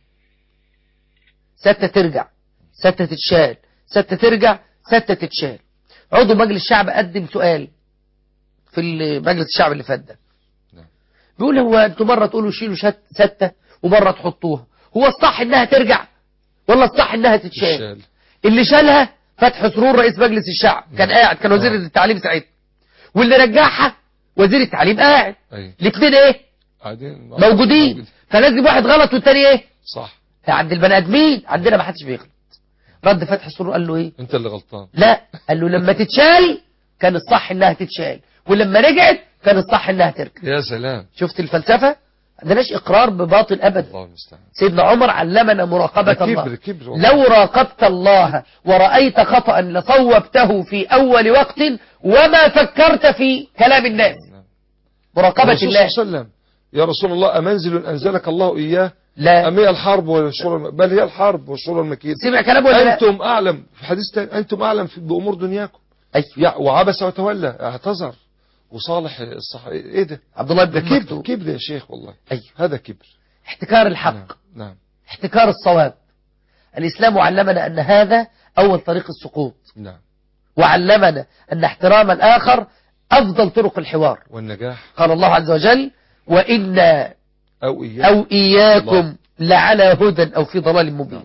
ستة ترجع ستة تتشال ستة ترجع ستة تتشال عضو مجلس الشعب قدم سؤال في ال- مجلس الشعب اللي فات ده نعم. بيقول هو انتوا مرة تقولوا شيلوا شت- ستة ومرة تحطوها هو الصح انها ترجع ولا الصح انها تتشال الشال اللي شالها فتح سرور رئيس مجلس الشعب كان قاعد كان وزير آه. التعليم ساعتها واللي رجعها وزير التعليم قاعد أي الاثنين ايه قاعدين موجودين فلازم واحد غلط والتاني ايه صح عند البني ادمين عندنا ما حدش بيغلط رد فتح السرور قال له ايه أنت اللي غلطان لا قال له لما تتشال كان الصح انها تتشال ولما رجعت كان الصح انها ترجع يا سلام شفت الفلسفه ما عندناش اقرار بباطل ابدا الله المستعان سيدنا عمر علمنا مراقبه ده الله كبر كبر والله. لو راقبت الله ورأيت خطأ لصوبته في أول وقت وما فكرت في كلام الناس نعم. مراقبة الرسول الله صلى الله عليه وسلم يا رسول الله أمنزل أنزلك الله إياه لا أم هي الحرب والشرور الم- بل هي الحرب والشرور المكيد سمع كلامه ولا لا أنتم أعلم في حديث تاني أنتم أعلم في- بأمور دنياكم أيوة. يع- وعبس وتولى اعتذر وصالح الصح إيه ده عبد الله ده بن كبر مكتوم كبر يا شيخ والله أيوة. هذا كبر احتكار الحق نعم نعم احتكار الصواب الإسلام علمنا أن هذا أول طريق السقوط نعم وعلمنا أن احترام الآخر أفضل طرق الحوار والنجاح قال الله عز وجل وإنا أو إياه أو إياكم الله. لعلى هدى أو في ضلال مبين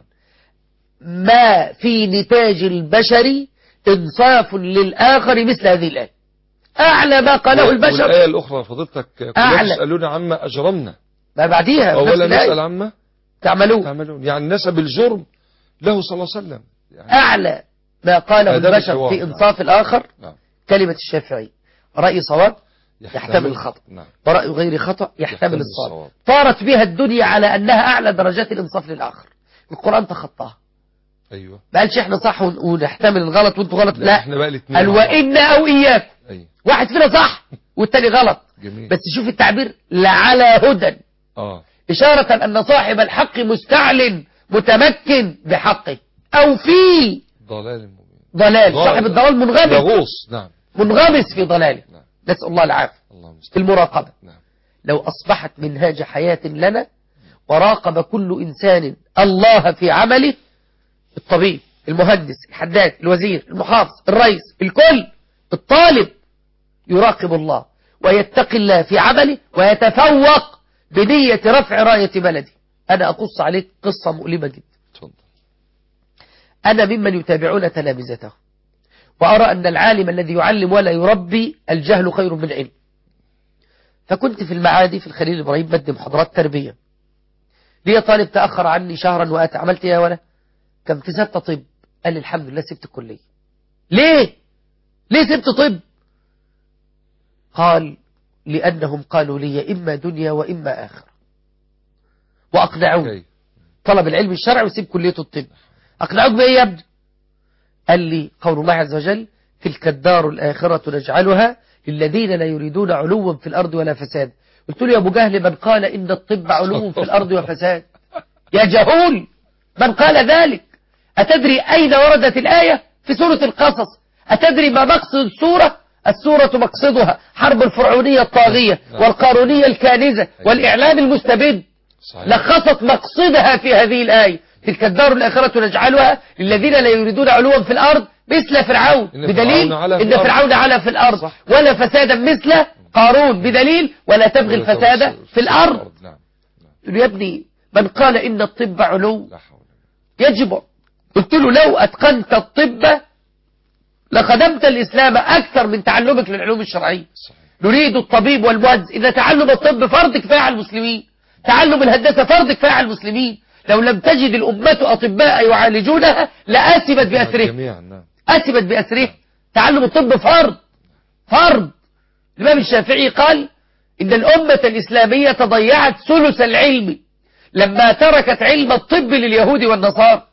ما في نتاج البشر إنصاف للآخر مثل هذه الآية أعلى ما قاله البشر والآية الأخرى فضلتك كلهم أعلى. يسألون عما أجرمنا ما بعديها نفس أولا الآية. نسأل عما تعملون تعملون يعني نسب الجرم له صلى الله عليه وسلم يعني أعلى ما قاله آداب البشر الحوار. في إنصاف الآخر نعم كلمة الشافعي رأي صواب يحتمل الخطأ. نعم ورأي غير خطأ يحتمل يحتمل الصواب الصواب. طارت بها الدنيا على أنها أعلى درجات الإنصاف للآخر القرآن تخطاها أيوه ما قالش احنا صح ون- ونحتمل الغلط وانتوا غلط لا, لا احنا بقى الاثنين قال وإن أو إياكم أيوه واحد فينا صح والتاني غلط جميل بس شوف التعبير لعلى هدى اه إشارة أن صاحب الحق مستعلن متمكن بحقه أو في ضلال مبين ضلال ضلال. صاحب الضلال منغمس يغوص نعم منغمس في ضلاله نعم نسأل الله العافية الله المستعان المراقبة نعم لو أصبحت منهاج حياة لنا وراقب كل إنسان الله في عمله الطبيب المهندس الحداد الوزير المحافظ الرئيس الكل الطالب يراقب الله ويتقي الله في عمله ويتفوق بنية رفع راية بلده أنا أقص عليك قصة مؤلمة جدا تفضل أنا ممن يتابعون تلامذته وأرى أن العالم الذي يعلم ولا يربي الجهل خير من العلم فكنت في المعادي في الخليل إبراهيم بدي محاضرات تربية لي طالب تأخر عني شهرا وأتى عملت إيه يا ولا كان في ستة طب قال لي الحمد لله سبت الكلية ليه ليه سبت طب قال لأنهم قالوا لي إما دنيا وإما آخر وأقنعوني أوكي. طلب العلم الشرعي وسيب كلية الطب أقنعوك بإيه يا ابني قال لي قول الله عز وجل تلك الدار الآخرة نجعلها للذين لا يريدون علوا في الأرض ولا فساد قلت له يا أبو جهل من قال إن الطب علو في الأرض وفساد يا جهول من قال ذلك أتدري أين وردت الآية في سورة القصص أتدري ما مقصد السورة السورة مقصدها حرب الفرعونية الطاغية والقارونية الكانزة والإعلام المستبد صحيح لخصت مقصدها في هذه الآية تلك الدار الآخرة نجعلها للذين لا يريدون علوا في الأرض مثل فرعون إن بدليل فرعون علا في إن الأرض. فرعون علا في الأرض صح. ولا فسادا مثل قارون بدليل ولا تبغي ولا الفساد توسل في الأرض نعم قلت له يا ابني من قال إن الطب علو لا حول ولا يجب قلت له لو أتقنت الطب لخدمت الإسلام أكثر من تعلمك للعلوم الشرعية صحيح نريد الطبيب والمهندس إذا تعلم الطب فرض كفاية على المسلمين تعلم الهندسة فرض كفاية على المسلمين لو لم تجد الأمة أطباء يعالجونها لآسبت بأسره جميعا نعم أسبت بأسره تعلم الطب فرض فرض الإمام الشافعي قال إن الأمة الإسلامية ضيعت ثلث العلم لما تركت علم الطب لليهود والنصارى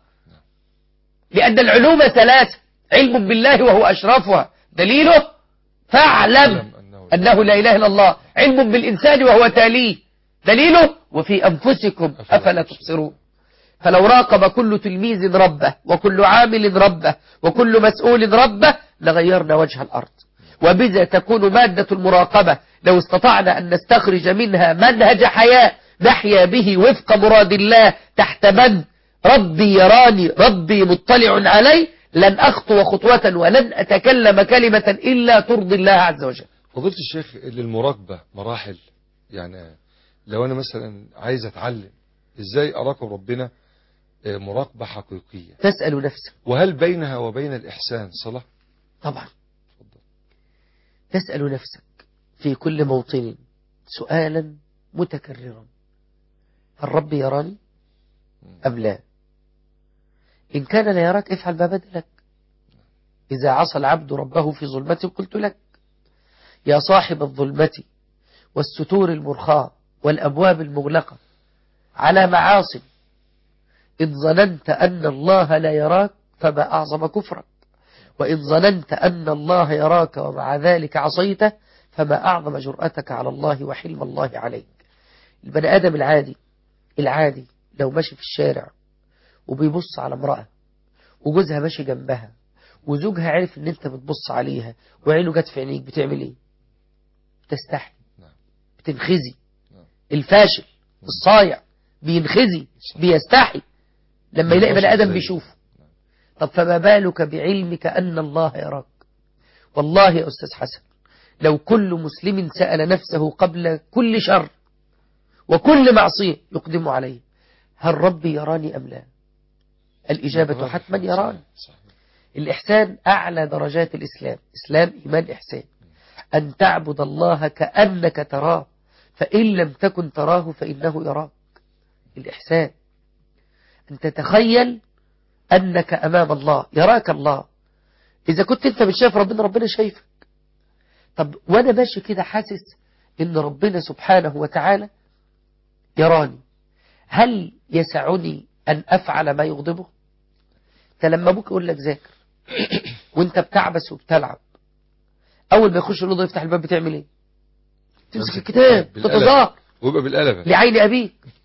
لأن العلوم ثلاث علم بالله وهو أشرفها دليله فاعلم أعلم أنه أنه لا إله إلا الله علم بالإنسان وهو تاليه دليله وفي أنفسكم أفلا أفلا تبصرون فلو راقب كل تلميذ ربه وكل عامل ربه وكل مسؤول ربه لغيرنا وجه الأرض وبذا تكون مادة المراقبة لو استطعنا أن نستخرج منها منهج حياة نحيا به وفق مراد الله تحت من ربي يراني ربي مطلع علي لن أخطو خطوة ولن أتكلم كلمة إلا ترضي الله عز وجل فضيلة الشيخ للمراقبة مراحل يعني لو أنا مثلا عايز أتعلم إزاي أراقب ربنا آه، مراقبة حقيقية تسأل نفسك وهل بينها وبين الإحسان صلة طبعا تسأل نفسك في كل موطن سؤالا متكررا هل ربي يراني أم لا إن كان لا يراك افعل ما بدا لك إذا عصى العبد ربه في ظلمة قلت لك يا صاحب الظلمة والستور المرخاة والأبواب المغلقة على معاص إن ظننت أن الله لا يراك فما أعظم كفرك وإن ظننت أن الله يراك ومع ذلك عصيته فما أعظم جرأتك على الله وحلم الله عليك البني آدم العادي العادي لو ماشي في الشارع وبيبص على امرأة وجوزها ماشي جنبها وزوجها عرف ان انت بتبص عليها وعينه جت في عينيك بتعمل ايه بتستحي نعم. بتنخزي نعم. الفاشل الصايع بينخزي صح. بيستحي لما يلاقي بني آدم زي- بيشوفه طب فما بالك بعلمك أن الله يراك والله يا أستاذ حسن لو كل مسلم سأل نفسه قبل كل شر وكل معصية يقدم عليه هل ربي يراني أم لا الإجابة حتما يراني صحيح. الإحسان أعلى درجات الإسلام إسلام إيمان إحسان أن تعبد الله كأنك تراه فإن لم تكن تراه فإنه يراك الإحسان أن تتخيل أنك أمام الله يراك الله إذا كنت أنت مش شايف ربنا ربنا شايفك طب وأنا ماشي كده حاسس إن ربنا سبحانه وتعالى يراني هل يسعني أن أفعل ما يغضبه انت لما ابوك يقول لك ذاكر وانت بتعبس وبتلعب اول ما يخش الاوضه يفتح الباب بتعمل ايه تمسك تمسك الكتاب بالقلم. تتظاهر ويبقى بالقلبة لعين ابيك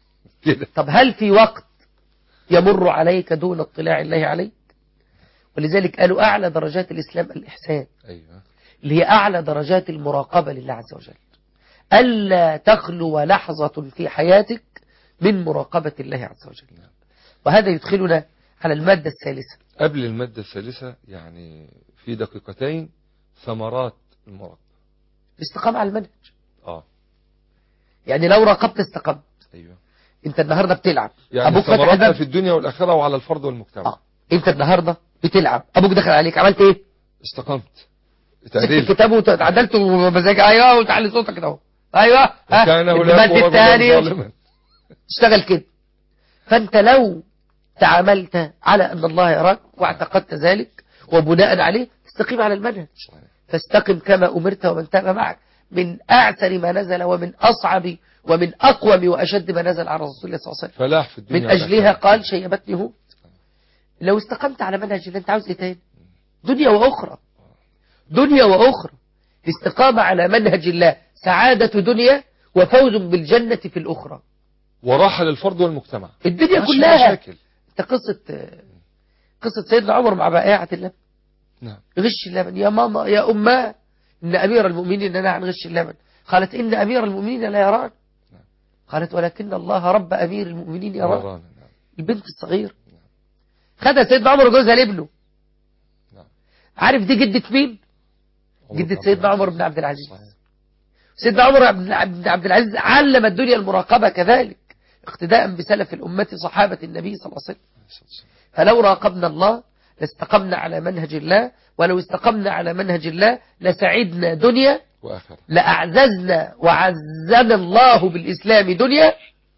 كده طب هل في وقت يمر عليك دون اطلاع الله عليك ولذلك قالوا أعلى درجات الإسلام الإحسان ايوه اللي هي أعلى درجات المراقبة لله عز وجل ألا تخلو لحظة في حياتك من مراقبة الله عز وجل وهذا يدخلنا على المادة الثالثة قبل المادة الثالثة يعني في دقيقتين ثمرات المراقبة الاستقامة على المنهج اه يعني لو راقبت استقمت ايوه انت النهاردة بتلعب يعني ابوك فتح ثمراتنا الباب في الدنيا والآخرة وعلى الفرد والمجتمع آه. انت النهاردة بتلعب ابوك دخل عليك عملت ايه استقمت مسكت تعديل الكتاب وتعدلت ومزاج ايوه وتعلي صوتك كده اهو ايوه ها وكان هناك المد رجلا الثاني ظالما اشتغل كده فانت لو تعاملت على ان الله يراك واعتقدت ذلك وبناء عليه تستقيم على المنهج صحيح. فاستقم كما أمرت ومن تاب معك من أعسر ما نزل ومن أصعب ومن أقوم وأشد ما نزل على رسول الله صلى الله عليه وسلم فلاح في الدنيا من أجلها والآخرة. قال شيبتني هود لو استقمت على منهج الله أنت عاوز إيه تاني دنيا وأخرى دنيا وأخرى الاستقامة على منهج الله سعادة دنيا وفوز بالجنة في الأخرى وراحة للفرد والمجتمع الدنيا ماشي كلها مشاكل انت قصة قصة سيدنا عمر مع بائعة اللبن نعم غش اللبن يا ماما يا أماه إن أمير المؤمنين لنا عن غش اللبن قالت إن أمير المؤمنين لا يران قالت ولكن الله رب أمير المؤمنين يران ورانا نعم البنت الصغير خدها سيدنا عمر وجوزها لابنه نعم. عارف دي جدة مين عمر جدة بن سيدنا عبد عمر العزيز. بن عبد العزيز صحيح. سيدنا عمر بن عبد العزيز علم الدنيا المراقبة كذلك اقتداء بسلف الأمة صحابة النبي صلى الله عليه وسلم فلو راقبنا الله لاستقمنا على منهج الله ولو استقمنا على منهج الله لسعدنا دنيا وآخرة لأعززنا وعزنا الله بالإسلام دنيا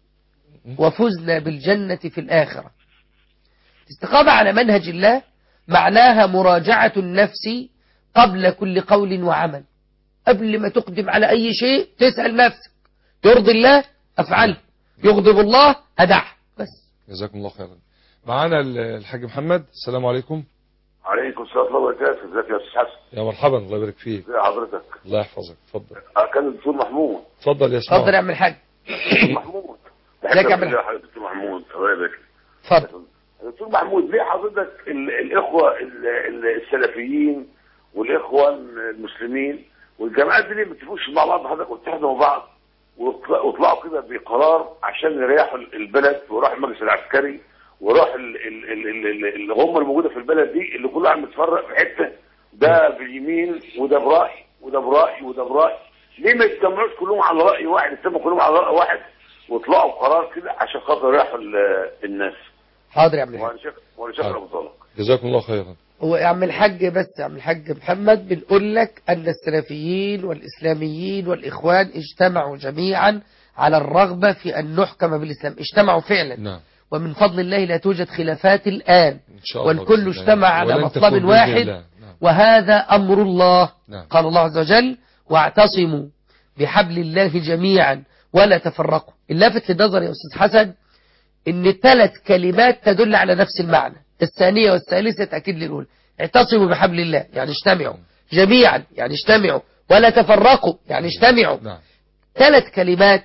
وفزنا بالجنة في الآخرة الاستقامة على منهج الله معناها مراجعة النفس قبل كل قول وعمل قبل ما تقدم على أي شيء تسأل نفسك يرضي الله أفعله يغضب الله أدعه بس جزاكم الله خيرا معانا ال- الحاج محمد السلام عليكم عليكم السلام ورحمه الله وبركاته ازيك يا استاذ حسن يا مرحبا الله يبارك فيك ازي حضرتك الله يحفظك اتفضل أنا كان الدكتور محمود اتفضل يا اتفضل يا اسماعيل عم الحاج دكتور محمود ازيك يا عم بحبك يا حضرتك دكتور محمود الله يبارك فيك. اتفضل دكتور محمود ليه حضرتك ال- الاخوه ال- ال- السلفيين والاخوان المسلمين والجماعات دي ليه ما بيتفقوش مع بعض حضرتك واتحدوا مع بعض وطلع- وطلعوا كده بقرار عشان يريحوا البلد وراح المجلس العسكري وراح ال- ال- ال- ال- ال- اللي هم الموجوده في البلد دي اللي كل واحد متفرق في حته ده باليمين وده براي وده براي وده براي ليه ما يتجمعوش كلهم على راي واحد يتجمعوا كلهم على راي واحد ويطلعوا قرار كده عشان خاطر يريحوا ال- الناس حاضر يا عم الحاج وانا شاكر وانا شاكر ابو طارق جزاكم الله خيرا هو يا عم الحاج بس يا عم الحاج محمد بنقول لك أن السلفيين والإسلاميين والإخوان اجتمعوا جميعا على الرغبة في أن نحكم بالإسلام اجتمعوا فعلا نعم ومن فضل الله لا توجد خلافات الآن ان شاء الله والكل بإذن الله. اجتمع على ولن مطلب تكون بإذن واحد الله. نعم. وهذا أمر الله نعم. قال الله عز وجل واعتصموا بحبل الله جميعا ولا تفرقوا اللافت للنظر يا أستاذ حسن ان ثلاث كلمات تدل على نفس المعنى الثانية والثالثة تأكيد للأولى اعتصموا بحبل الله يعني اجتمعوا جميعا يعني اجتمعوا ولا تفرقوا يعني اجتمعوا نعم ثلاث كلمات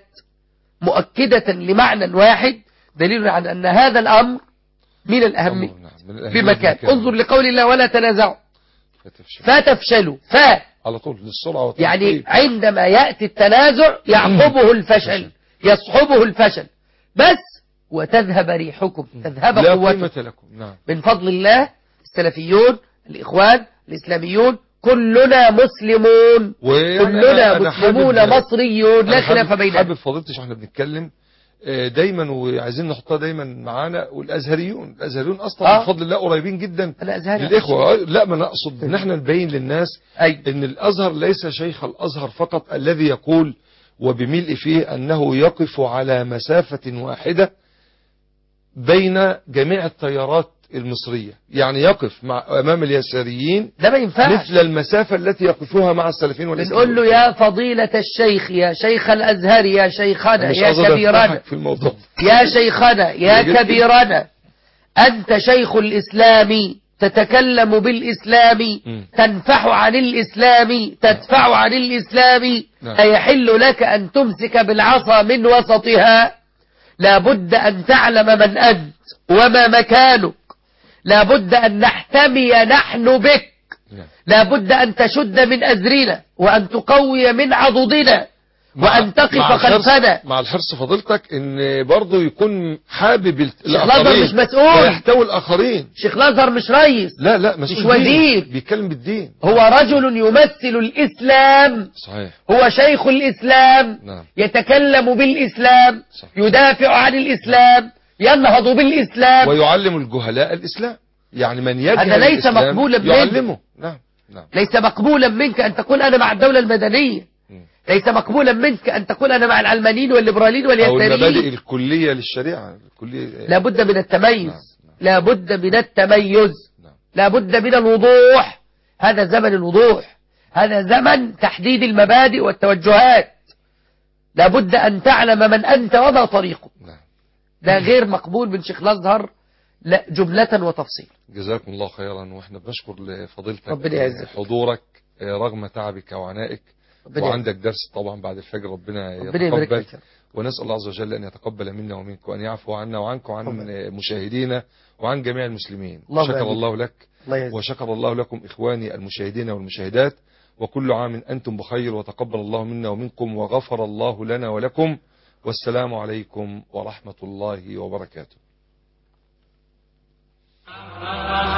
مؤكدة لمعنى واحد دليل على أن هذا الأمر من الأهم أمر، نعم. من الأهمية بمكان بمكان. انظر لقول الله ولا تنازعوا فتفشل. فتفشلوا ف على طول للسرعة يعني والترتيب. عندما يأتي التنازع يعقبه الفشل يصحبه الفشل بس وتذهب ريحكم تذهب لا قوتكم قيمة لكم نعم من فضل الله السلفيون الإخوان الإسلاميون كلنا مسلمون ويعني كلنا أنا- أنا مسلمون حابب- مصريون لا أنا خلاف حابب- بيننا حابب فضيلتي احنا بنتكلم آه، دايما وعايزين نحطها دايما معانا والازهريون الازهريون اصلا آه. بفضل الله قريبين جدا أنا أزهري للاخوه آه، لا ما انا اقصد ان احنا نبين للناس أي ان الازهر ليس شيخ الازهر فقط الذي يقول وبملء فيه انه يقف على مسافة واحدة بين جميع التيارات المصرية يعني يقف مع امام اليساريين ده ما ينفعش مثل المسافة التي يقفوها مع السلفيين والاسلاميين بنقول له يا فضيلة الشيخ يا شيخ الأزهر يا شيخنا مش يا قصدي كبيرنا أفتحك في الموضوع يا شيخنا يا جدا. كبيرنا أنت شيخ الإسلام تتكلم بالإسلام مم. تنفح عن الإسلام تدفع عن الإسلام نعم. أيحل لك أن تمسك بالعصا من وسطها لابد أن تعلم من أنت وما مكانك لابد أن نحتمي نحن بك نعم. لابد أن تشد من أزرنا وأن تقوي من عضدنا وأن تقف مع الحرص- خلفنا مع الحرص فضيلتك ان برضه يكون حابب ال- شيخ الأزهر الاخرين مش مسؤول. ويحتوي الاخرين شيخ الأزهر مش رئيس لا لا مسؤول مش وزير. دين. بيتكلم بالدين هو رجل يمثل الإسلام صحيح هو شيخ الإسلام نعم يتكلم بالإسلام صح. يدافع عن الإسلام ينهض بالإسلام ويعلم الجهلاء الاسلام يعني من يجهل هذا ليس الإسلام مقبولا منه. يعلمه نعم نعم ليس مقبولا منك أن تقول أنا مع الدولة المدنية مم. ليس مقبولا منك أن تقول أنا مع العلمانيين والليبراليين او المبادئ واليساريين الكليه للشريعه الكليه لابد من التميز نعم، نعم. لابد من التميز نعم. لابد من الوضوح هذا زمن الوضوح هذا زمن تحديد المبادئ والتوجهات لابد أن تعلم من أنت وما طريقك نعم ده غير مقبول من شيخ الأزهر لا جملة وتفصيل جزاكم الله خيرا واحنا بنشكر لفضيلتك ربنا يعزك. حضورك رغم تعبك وعنائك ربنا وعندك درس طبعا بعد الفجر ربنا ربنا يبارك يتقبل فيك ونسأل الله عز وجل أن يتقبل منا ومنك وأن يعفو عنا وعنك وعن ربنا. مشاهدينا وعن جميع المسلمين اللهم شكر آمين. الله لك الله يعزك وشكر الله لكم إخواني المشاهدين والمشاهدات وكل عام أنتم بخير وتقبل الله منا ومنكم وغفر الله لنا ولكم والسلام عليكم ورحمة الله وبركاته